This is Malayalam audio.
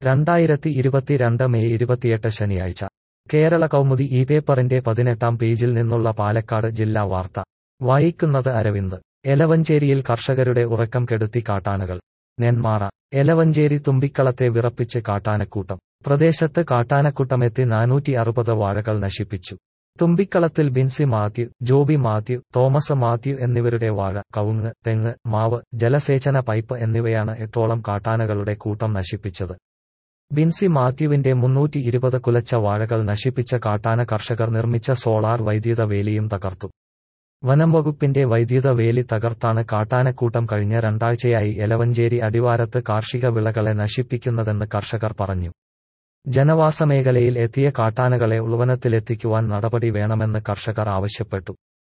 രണ്ടായിരത്തി ഇരുപത്തിരണ്ട് മെയ് ഇരുപത്തിയെട്ട് ശനിയാഴ്ച കേരള കൗമുദി ഈ പേപ്പറിന്റെ പതിനെട്ടാം പേജിൽ നിന്നുള്ള പാലക്കാട് ജില്ലാ വാർത്ത വായിക്കുന്നത് അരവിന്ദ് എലവഞ്ചേരിയിൽ കർഷകരുടെ ഉറക്കം കെടുത്തി കാട്ടാനകൾ നെന്മാറ എലവഞ്ചേരി തുമ്പിക്കളത്തെ വിറപ്പിച്ച് കാട്ടാനക്കൂട്ടം പ്രദേശത്ത് കാട്ടാനക്കൂട്ടമെത്തി നാനൂറ്റി അറുപത് വാഴകൾ നശിപ്പിച്ചു തുമ്പിക്കളത്തിൽ ബിൻസി മാത്യു ജോബി മാത്യു തോമസ് മാത്യു എന്നിവരുടെ വാഴ കവുങ്ങ് തെങ്ങ് മാവ് ജലസേചന പൈപ്പ് എന്നിവയാണ് എട്ടോളം കാട്ടാനകളുടെ കൂട്ടം നശിപ്പിച്ചത് ബിൻസി മാത്യുവിന്റെ മുന്നൂറ്റി ഇരുപത് കുലച്ച വാഴകൾ നശിപ്പിച്ച കാട്ടാന കർഷകർ നിർമ്മിച്ച സോളാർ വൈദ്യുത വേലിയും തകർത്തു വനം വകുപ്പിന്റെ വൈദ്യുത വേലി തകർത്താണ് കാട്ടാനക്കൂട്ടം കഴിഞ്ഞ രണ്ടാഴ്ചയായി എലവഞ്ചേരി അടിവാരത്ത് കാർഷിക വിളകളെ നശിപ്പിക്കുന്നതെന്ന് കർഷകർ പറഞ്ഞു ജനവാസ മേഖലയിൽ എത്തിയ കാട്ടാനകളെ ഉൾവനത്തിലെത്തിക്കുവാൻ നടപടി വേണമെന്ന് കർഷകർ ആവശ്യപ്പെട്ടു